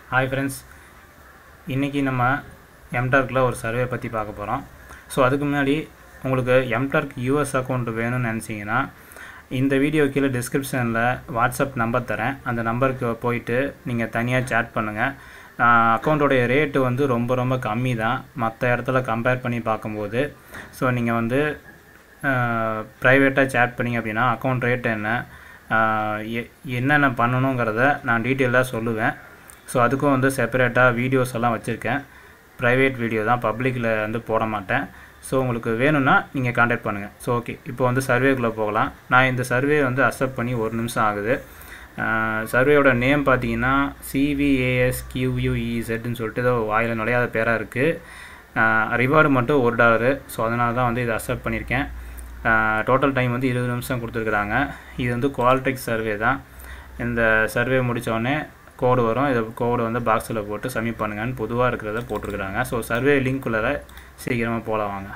Hi friends இன்றைக்கி நம்ம எம்டார்க்கில் ஒரு சர்வே பற்றி பார்க்க போகிறோம் ஸோ அதுக்கு முன்னாடி உங்களுக்கு எம்டார்க் யூஎஸ் அக்கௌண்ட் வேணும்னு நினச்சிங்கன்னா இந்த வீடியோ கீழே டிஸ்கிரிப்ஷனில் வாட்ஸ்அப் நம்பர் தரேன் அந்த நம்பருக்கு போயிட்டு நீங்கள் தனியாக சேட் பண்ணுங்கள் அக்கௌண்ட்டோடைய ரேட்டு வந்து ரொம்ப ரொம்ப கம்மி தான் மற்ற இடத்துல கம்பேர் பண்ணி பார்க்கும்போது ஸோ நீங்கள் வந்து ப்ரைவேட்டாக சேட் பண்ணிங்க அப்படின்னா அக்கௌண்ட் ரேட் என்ன ஆஹ் எ- என்னென்ன பண்ணணுங்கிறத நான் டீட்டெயிலாக சொல்லுவேன் ஸோ அதுக்கும் வந்து செப்பரேட்டாக வீடியோஸ் எல்லாம் வச்சுருக்கேன் ப்ரைவேட் வீடியோ தான் பப்ளிக்கில் வந்து போட மாட்டேன் ஸோ உங்களுக்கு வேணும்னா நீங்கள் காண்டாக்ட் பண்ணுங்கள் ஸோ ஓகே இப்போ வந்து சர்வேக்குள்ளே போகலாம் நான் இந்த சர்வே வந்து அக்செப்ட் பண்ணி ஒரு நிமிஷம் ஆகுது சர்வேயோட நேம் பார்த்தீங்கன்னா சிவிஏஎஸ்கியூயூஇசெட்னு சொல்லிட்டு ஏதோ வாயில் நுழையாத பேராக இருக்குது ரிவார்டு மட்டும் ஒரு டாலரு ஸோ அதனால தான் வந்து இதை அக்செப்ட் பண்ணியிருக்கேன் டோட்டல் டைம் வந்து இருபது நிமிஷம் கொடுத்துருக்குறாங்க இது வந்து குவாலிட்டிக் சர்வே தான் இந்த சர்வே முடித்தோடனே கோடு வரும் இதை கோடு வந்து பாக்ஸில் போட்டு சப்மிட் பண்ணுங்கன்னு பொதுவாக இருக்கிறத போட்டிருக்கிறாங்க ஸோ சர்வே லிங்க்குள்ளே சீக்கிரமாக போகலாம் வாங்க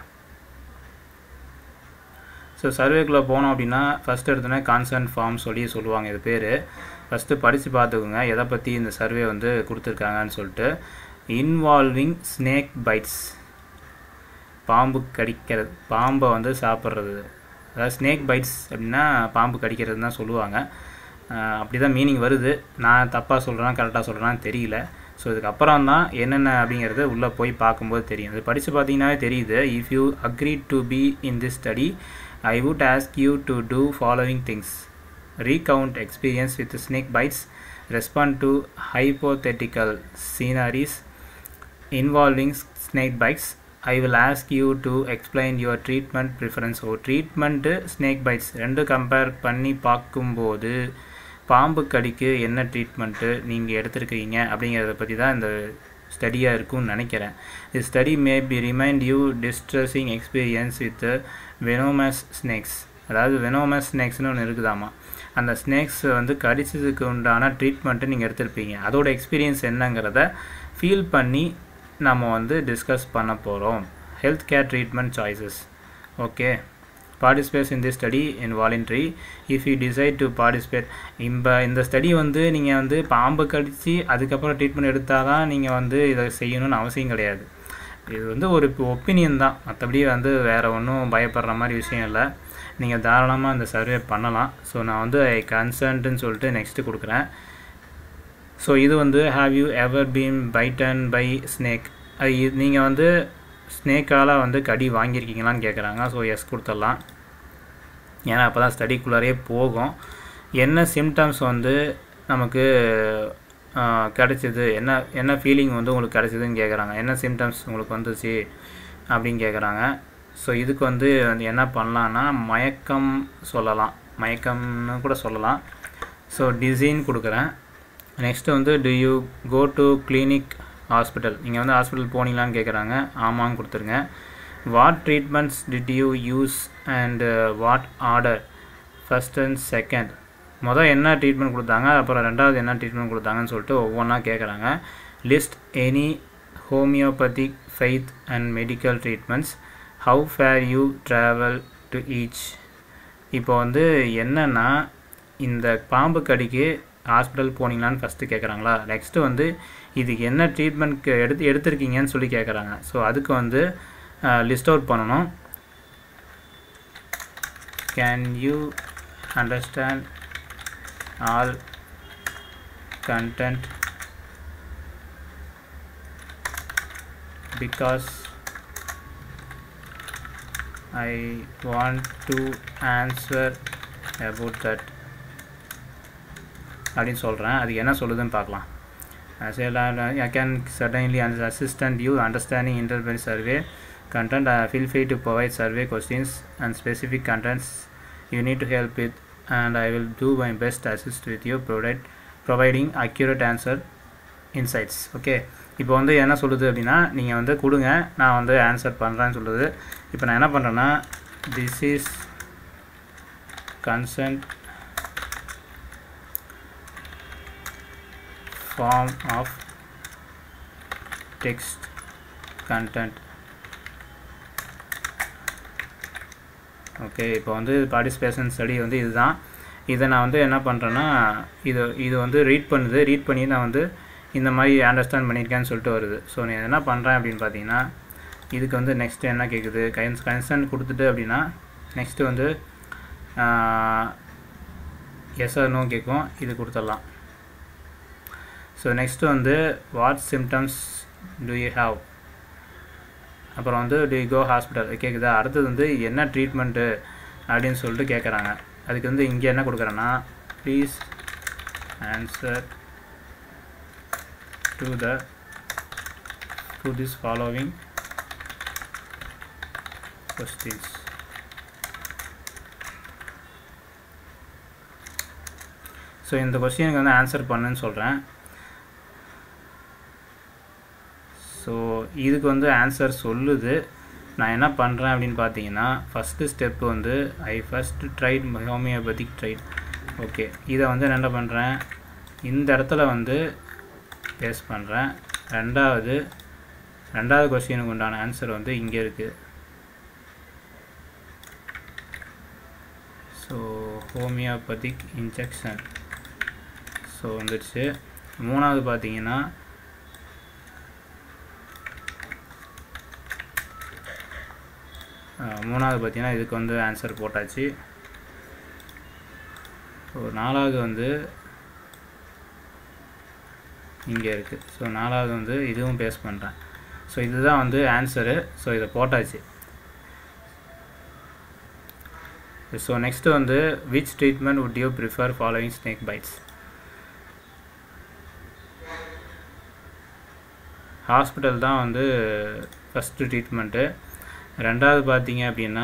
ஸோ சர்வேக்குள்ளே போனோம் அப்படின்னா ஃபஸ்ட் எடுத்தோன்னே கான்சன்ட் ஃபார்ம் சொல்லி சொல்லுவாங்க இது பேர் ஃபஸ்ட்டு படித்து பார்த்துக்கோங்க எதை பற்றி இந்த சர்வே வந்து கொடுத்துருக்காங்கன்னு சொல்லிட்டு இன்வால்விங் ஸ்னேக் பைட்ஸ் பாம்பு கடிக்கிறது பாம்பை வந்து சாப்பிட்றது அதாவது ஸ்னேக் பைட்ஸ் அப்படின்னா பாம்பு கடிக்கிறதுன்னு தான் சொல்லுவாங்க அப்படி தான் மீனிங் வருது நான் தப்பாக சொல்கிறேன்னா கரெக்டாக சொல்கிறேன்னு தெரியல ஸோ இதுக்கப்புறம் தான் என்னென்ன அப்படிங்கிறது உள்ளே போய் பார்க்கும்போது தெரியும் இது படித்து பார்த்தீங்கன்னாவே தெரியுது if you agree to be in this study I would ask you to do following things recount experience with snake bites, respond to hypothetical scenarios involving snake bites. I will ask you to explain your treatment preference. ஓ treatment snake bites ரெண்டும் compare பண்ணி பார்க்கும்போது பாம்பு கடிக்கு என்ன treatment நீங்கள் எடுத்திருக்கிறீங்க அப்படிங்கிறத பற்றி தான் இந்த ஸ்டடியாக இருக்கும்னு நினைக்கிறேன் this study may be remind you distressing experience with venomous snakes அதாவது வெனோமஸ் ஸ்னேக்ஸ்னு ஒன்று இருக்குதாமா அந்த ஸ்னேக்ஸ் வந்து கடிச்சதுக்கு உண்டான ட்ரீட்மெண்ட்டு நீங்கள் எடுத்திருப்பீங்க அதோட எக்ஸ்பீரியன்ஸ் என்னங்கிறத ஃபீல் பண்ணி நம்ம வந்து டிஸ்கஸ் பண்ண போகிறோம் health care treatment choices okay participates in the study in voluntary if you decide to participate இப்போ இந்த ஸ்டடி வந்து நீங்கள் வந்து பாம்பு கடித்து அதுக்கப்புறம் ட்ரீட்மெண்ட் எடுத்தால் தான் நீங்கள் வந்து இதை செய்யணும்னு அவசியம் கிடையாது இது வந்து ஒரு ஒப்பீனியன் தான் மற்றபடி வந்து வேறு ஒன்றும் பயப்படுற மாதிரி விஷயம் இல்லை நீங்கள் தாராளமாக இந்த சர்வே பண்ணலாம் ஸோ நான் வந்து ஐ கன்சன்ட்டுன்னு சொல்லிட்டு நெக்ஸ்ட்டு கொடுக்குறேன் ஸோ இது வந்து have you ever been bitten by snake நீங்கள் வந்து ஸ்னேக்கால் வந்து கடி வாங்கியிருக்கீங்களான்னு கேட்குறாங்க ஸோ எஸ் கொடுத்துடலாம் ஏன்னா அப்போ தான் ஸ்டடிக்குள்ளாரே போகும் என்ன சிம்டம்ஸ் வந்து நமக்கு கிடச்சிது என்ன என்ன ஃபீலிங் வந்து உங்களுக்கு கிடச்சிதுன்னு கேட்குறாங்க என்ன சிம்டம்ஸ் உங்களுக்கு வந்துச்சு அப்படின்னு கேட்குறாங்க ஸோ இதுக்கு வந்து வந்து என்ன பண்ணலான்னா மயக்கம் சொல்லலாம் மயக்கம்னு கூட சொல்லலாம் ஸோ டிசைன் கொடுக்குறேன் நெக்ஸ்ட்டு வந்து do you go to clinic hospital நீங்கள் வந்து ஹாஸ்பிட்டல் போனீங்களான்னு கேட்குறாங்க ஆமான்னு கொடுத்துருங்க what treatments did you use and what order first and second மொதல் என்ன ட்ரீட்மெண்ட் கொடுத்தாங்க அப்புறம் ரெண்டாவது என்ன ட்ரீட்மெண்ட் கொடுத்தாங்கன்னு சொல்லிட்டு ஒவ்வொன்றா கேட்குறாங்க list any homeopathic faith and medical treatments how far you travel to each இப்போ வந்து என்னென்னா இந்த பாம்பு கடிக்கு ஹாஸ்பிட்டல் போனீங்களான்னு ஃபஸ்ட்டு கேட்குறாங்களா நெக்ஸ்ட்டு வந்து இதுக்கு என்ன ட்ரீட்மெண்ட்க்கு எடுத்து எடுத்திருக்கீங்கன்னு சொல்லி கேட்குறாங்க ஸோ அதுக்கு வந்து லிஸ்ட் அவுட் பண்ணணும் can you understand all content because I want to answer about that அப்படின்னு சொல்கிறேன் அதுக்கு என்ன சொல்லுதுன்னு பார்க்கலாம் I can suddenly assistant you understanding interpret survey content uh, feel free to provide survey questions and specific contents you need to help with and I will do my best to assist with you provide providing accurate answer insights okay இப்போ வந்து என்ன சொல்லுது அப்படின்னா நீங்கள் வந்து கொடுங்க நான் வந்து ஆன்சர் பண்ணுறேன்னு சொல்லுது இப்போ நான் என்ன பண்ணுறேன்னா this is consent form of text content okay இப்போ வந்து பார்ட்டிசிபேஷன் ஸ்டடி வந்து இதுதான் இதை நான் வந்து என்ன பண்ணுறேன்னா இது இது வந்து ரீட் பண்ணுது ரீட் பண்ணி நான் வந்து இந்த மாதிரி அண்டர்ஸ்டாண்ட் பண்ணியிருக்கேன்னு சொல்லிட்டு வருது ஸோ நீ என்ன பண்ணுறேன் அப்படின்னு பார்த்தீங்கன்னா இதுக்கு வந்து நெக்ஸ்ட் என்ன கேட்குது கன்ஸ் கன்சன்ட் கொடுத்துட்டு அப்படின்னா நெக்ஸ்ட்டு வந்து எஸ் ஆர் நோ கேட்கும் இது கொடுத்துடலாம் ஸோ நெக்ஸ்ட்டு வந்து what symptoms do you have அப்புறம் வந்து டு யூ கோ ஹாஸ்பிட்டல் கேட்குதா அடுத்தது வந்து என்ன ட்ரீட்மெண்ட்டு அப்படின்னு சொல்லிட்டு கேட்குறாங்க அதுக்கு வந்து இங்கே என்ன கொடுக்குறேன்னா please answer to the to this following questions so இந்த கொஸ்டினுக்கு வந்து ஆன்சர் பண்ணுன்னு சொல்கிறேன் ஸோ இதுக்கு வந்து ஆன்சர் சொல்லுது நான் என்ன பண்ணுறேன் அப்படின்னு பார்த்தீங்கன்னா ஃபஸ்ட்டு ஸ்டெப்பு வந்து I first tried homeopathic tried okay இதை வந்து நான் என்ன பண்ணுறேன் இந்த இடத்துல வந்து பேஸ் பண்ணுறேன் ரெண்டாவது ரெண்டாவது கொஸ்டினுக்கு உண்டான ஆன்சர் வந்து இங்கே இருக்குது ஸோ ஹோமியோபதிக் இன்ஜெக்ஷன் ஸோ வந்துடுச்சு மூணாவது பார்த்தீங்கன்னா மூணாவது பார்த்தீங்கன்னா இதுக்கு வந்து ஆன்சர் போட்டாச்சு ஸோ நாலாவது வந்து இங்கே இருக்குது ஸோ நாலாவது வந்து இதுவும் பேஸ் பண்ணுறேன் ஸோ இதுதான் வந்து ஆன்சரு ஸோ இதை போட்டாச்சு ஸோ நெக்ஸ்ட்டு வந்து which treatment would you prefer following snake bites hospital தான் வந்து ஃபஸ்ட்டு ட்ரீட்மெண்ட்டு ரெண்டாவது பார்த்தீங்க அப்படின்னா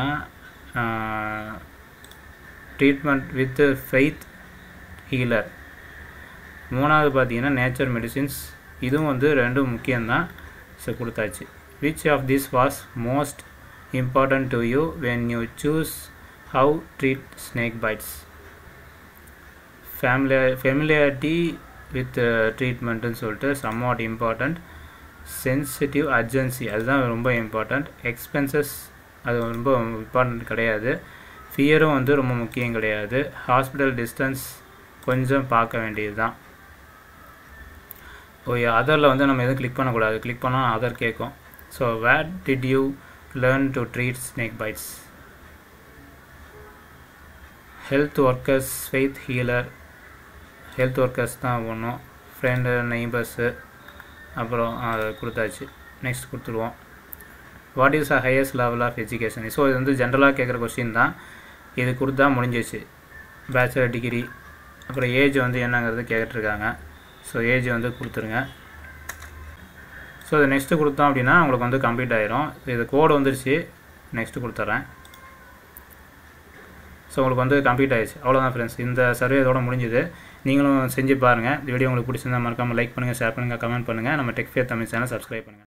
ட்ரீட்மெண்ட் வித் ஃபெய்த் ஹீலர் மூணாவது பார்த்தீங்கன்னா நேச்சர் மெடிசின்ஸ் இதுவும் வந்து ரெண்டும் முக்கியம்தான் ஸோ கொடுத்தாச்சு which of this was most important to you when you choose how treat snake bites ஃபேமிலிய ஃபெமிலியாரிட்டி வித் ட்ரீட்மெண்ட்டுன்னு சொல்லிட்டு somewhat important sensitive urgency அதுதான் ரொம்ப இம்பார்ட்டண்ட் எக்ஸ்பென்சஸ் அது ரொம்ப இம்பார்ட்டண்ட் கிடையாது ஃபியரும் வந்து ரொம்ப முக்கியம் கிடையாது ஹாஸ்பிட்டல் டிஸ்டன்ஸ் கொஞ்சம் பார்க்க வேண்டியது தான் ஓ அதரில் வந்து நம்ம எதுவும் கிளிக் பண்ணக்கூடாது கிளிக் பண்ணால் அதர் கேட்கும் so where did you learn to treat snake bites health workers faith healer health workers தான் ஒன்றும் ஃப்ரெண்டு நெய்பர்ஸு அப்புறம் அதை கொடுத்தாச்சு நெக்ஸ்ட் கொடுத்துருவோம் what is a highest level of education so இது வந்து ஜென்ரலாக கேட்குற கொஸ்டின் தான் இது கொடுத்தா முடிஞ்சிச்சு பேச்சுலர் டிகிரி அப்புறம் ஏஜ் வந்து என்னங்கிறது கேட்டுருக்காங்க ஸோ ஏஜ் வந்து கொடுத்துருங்க ஸோ இது நெக்ஸ்ட்டு கொடுத்தோம் அப்படின்னா உங்களுக்கு வந்து கம்ப்ளீட் ஆயிரும் இது கோடு வந்துருச்சு நெக்ஸ்ட்டு கொடுத்துட்றேன் ஸோ உங்களுக்கு வந்து கம்ப்ளீட் ஆயிடுச்சு அவ்வளோதான் ஃப்ரெண்ட்ஸ் இந்த சர்வே இதோட முடிஞ்சுது நீங்களும் செஞ்சு பாருங்கள் இந்த வீடியோ உங்களுக்கு பிடிச்சிருந்தா மறக்காமல் லைக் பண்ணுங்கள் ஷேர் பண்ணுங்கள் கமெண்ட் பண்ணுங்கள் நம்ம டெக்ஃபேர் தமிழ் சேனல் சப்ஸ்கிரைப் பண்ணுங்கள்